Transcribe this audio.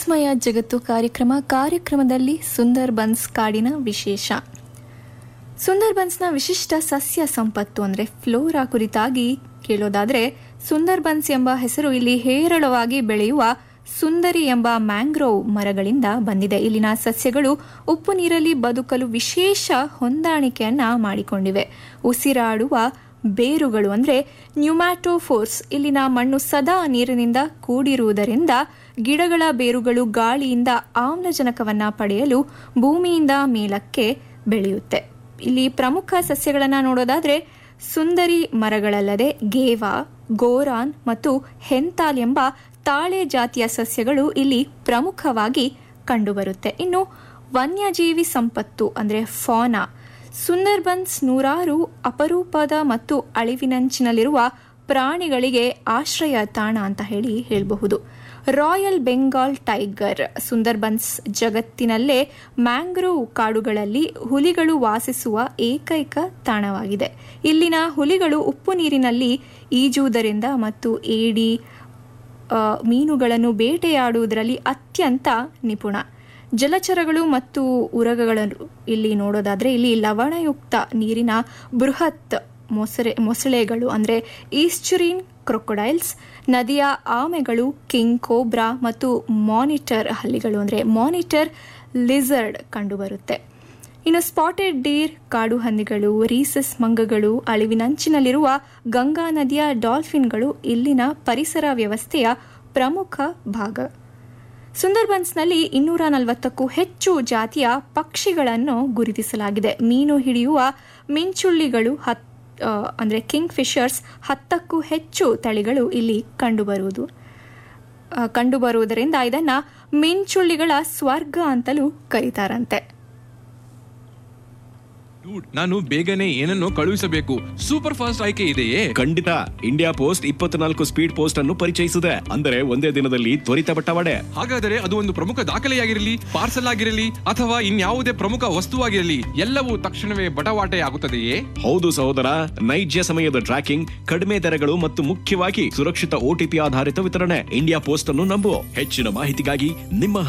ವಿಸ್ಮಯ ಜಗತ್ತು ಕಾರ್ಯಕ್ರಮ ಕಾರ್ಯಕ್ರಮದಲ್ಲಿ ಸುಂದರ್ ಬನ್ಸ್ ಕಾಡಿನ ವಿಶೇಷ ಸುಂದರ್ ಬನ್ಸ್ನ ವಿಶಿಷ್ಟ ಸಸ್ಯ ಸಂಪತ್ತು ಅಂದರೆ ಫ್ಲೋರಾ ಕುರಿತಾಗಿ ಕೇಳೋದಾದ್ರೆ ಸುಂದರ್ ಬನ್ಸ್ ಎಂಬ ಹೆಸರು ಇಲ್ಲಿ ಹೇರಳವಾಗಿ ಬೆಳೆಯುವ ಸುಂದರಿ ಎಂಬ ಮ್ಯಾಂಗ್ರೋವ್ ಮರಗಳಿಂದ ಬಂದಿದೆ ಇಲ್ಲಿನ ಸಸ್ಯಗಳು ಉಪ್ಪು ನೀರಲ್ಲಿ ಬದುಕಲು ವಿಶೇಷ ಹೊಂದಾಣಿಕೆಯನ್ನ ಮಾಡಿಕೊಂಡಿವೆ ಉಸಿರಾಡುವ ಬೇರುಗಳು ಅಂದರೆ ನ್ಯೂಮ್ಯಾಟೋಫೋರ್ಸ್ ಇಲ್ಲಿನ ಮಣ್ಣು ಸದಾ ನೀರಿನಿಂದ ಕೂಡಿರುವುದರಿಂದ ಗಿಡಗಳ ಬೇರುಗಳು ಗಾಳಿಯಿಂದ ಆಮ್ಲಜನಕವನ್ನ ಪಡೆಯಲು ಭೂಮಿಯಿಂದ ಮೇಲಕ್ಕೆ ಬೆಳೆಯುತ್ತೆ ಇಲ್ಲಿ ಪ್ರಮುಖ ಸಸ್ಯಗಳನ್ನು ನೋಡೋದಾದ್ರೆ ಸುಂದರಿ ಮರಗಳಲ್ಲದೆ ಗೇವಾ ಗೋರಾನ್ ಮತ್ತು ಹೆಂತಾಲ್ ಎಂಬ ತಾಳೆ ಜಾತಿಯ ಸಸ್ಯಗಳು ಇಲ್ಲಿ ಪ್ರಮುಖವಾಗಿ ಕಂಡುಬರುತ್ತೆ ಇನ್ನು ವನ್ಯಜೀವಿ ಸಂಪತ್ತು ಅಂದರೆ ಫಾನಾ ಸುಂದರ್ಬನ್ಸ್ ನೂರಾರು ಅಪರೂಪದ ಮತ್ತು ಅಳಿವಿನಂಚಿನಲ್ಲಿರುವ ಪ್ರಾಣಿಗಳಿಗೆ ಆಶ್ರಯ ತಾಣ ಅಂತ ಹೇಳಿ ಹೇಳಬಹುದು ರಾಯಲ್ ಬೆಂಗಾಲ್ ಟೈಗರ್ ಸುಂದರ್ಬನ್ಸ್ ಜಗತ್ತಿನಲ್ಲೇ ಮ್ಯಾಂಗ್ರೋವ್ ಕಾಡುಗಳಲ್ಲಿ ಹುಲಿಗಳು ವಾಸಿಸುವ ಏಕೈಕ ತಾಣವಾಗಿದೆ ಇಲ್ಲಿನ ಹುಲಿಗಳು ಉಪ್ಪು ನೀರಿನಲ್ಲಿ ಈಜುವುದರಿಂದ ಮತ್ತು ಏಡಿ ಆ, ಮೀನುಗಳನ್ನು ಬೇಟೆಯಾಡುವುದರಲ್ಲಿ ಅತ್ಯಂತ ನಿಪುಣ ಜಲಚರಗಳು ಮತ್ತು ಉರಗಗಳನ್ನು ಇಲ್ಲಿ ನೋಡೋದಾದ್ರೆ ಇಲ್ಲಿ ಲವಣಯುಕ್ತ ನೀರಿನ ಬೃಹತ್ ಮೊಸರೆ ಮೊಸಳೆಗಳು ಅಂದರೆ ಈಸ್ಚುರಿನ್ ಕ್ರೊಕೊಡೈಲ್ಸ್ ನದಿಯ ಆಮೆಗಳು ಕಿಂಗ್ ಕೋಬ್ರಾ ಮತ್ತು ಮಾನಿಟರ್ ಹಲ್ಲಿಗಳು ಅಂದರೆ ಮಾನಿಟರ್ ಲಿಸರ್ಡ್ ಕಂಡುಬರುತ್ತೆ ಇನ್ನು ಸ್ಪಾಟೆಡ್ ಡೀರ್ ಕಾಡು ಹಂದಿಗಳು ರೀಸಸ್ ಮಂಗಗಳು ಅಳಿವಿನಂಚಿನಲ್ಲಿರುವ ಗಂಗಾ ನದಿಯ ಡಾಲ್ಫಿನ್ಗಳು ಇಲ್ಲಿನ ಪರಿಸರ ವ್ಯವಸ್ಥೆಯ ಪ್ರಮುಖ ಭಾಗ ಸುಂದರ್ಬನ್ಸ್ನಲ್ಲಿ ಇನ್ನೂರ ನಲವತ್ತಕ್ಕೂ ಹೆಚ್ಚು ಜಾತಿಯ ಪಕ್ಷಿಗಳನ್ನು ಗುರುತಿಸಲಾಗಿದೆ ಮೀನು ಹಿಡಿಯುವ ಮಿಂಚುಳ್ಳಿಗಳು ಹತ್ ಆ, ಅಂದ್ರೆ ಕಿಂಗ್ ಫಿಶರ್ಸ್ ಹತ್ತಕ್ಕೂ ಹೆಚ್ಚು ತಳಿಗಳು ಇಲ್ಲಿ ಕಂಡುಬರುವುದು ಆ, ಕಂಡುಬರುವುದರಿಂದ ಇದನ್ನ ಮಿಂಚುಳ್ಳಿಗಳ ಸ್ವರ್ಗ ಅಂತಲೂ ಕರೀತಾರಂತೆ ಡೂಡ್ ನಾನು ಬೇಗನೆ ಏನನ್ನೋ ಕಳುಹಿಸಬೇಕು ಸೂಪರ್ ಫಾಸ್ಟ್ ಆಯ್ಕೆ ಇದೆಯೇ ಖಂಡಿತ ಇಂಡಿಯಾ ಪೋಸ್ಟ್ ಇಪ್ಪತ್ನಾಲ್ಕು ಸ್ಪೀಡ್ ಪೋಸ್ಟ್ ಅನ್ನು ಪರಿಚಯಿಸಿದೆ ಅಂದರೆ ಒಂದೇ ದಿನದಲ್ಲಿ ತ್ವರಿತ ಬಟ್ಟವಾಡೆ ಹಾಗಾದರೆ ಅದು ಒಂದು ಪ್ರಮುಖ ದಾಖಲೆಯಾಗಿರಲಿ ಪಾರ್ಸಲ್ ಆಗಿರಲಿ ಅಥವಾ ಇನ್ಯಾವುದೇ ಪ್ರಮುಖ ವಸ್ತುವಾಗಿರಲಿ ಎಲ್ಲವೂ ತಕ್ಷಣವೇ ಬಟವಾಟೆ ಆಗುತ್ತದೆಯೇ ಹೌದು ಸಹೋದರ ನೈಜ ಸಮಯದ ಟ್ರ್ಯಾಕಿಂಗ್ ಕಡಿಮೆ ದರಗಳು ಮತ್ತು ಮುಖ್ಯವಾಗಿ ಸುರಕ್ಷಿತ ಓಟಿಪಿ ಆಧಾರಿತ ವಿತರಣೆ ಇಂಡಿಯಾ ಪೋಸ್ಟ್ ಅನ್ನು ನಂಬು ಹೆಚ್ಚಿನ ಮಾಹಿತಿಗಾಗಿ ನಿಮ್ಮ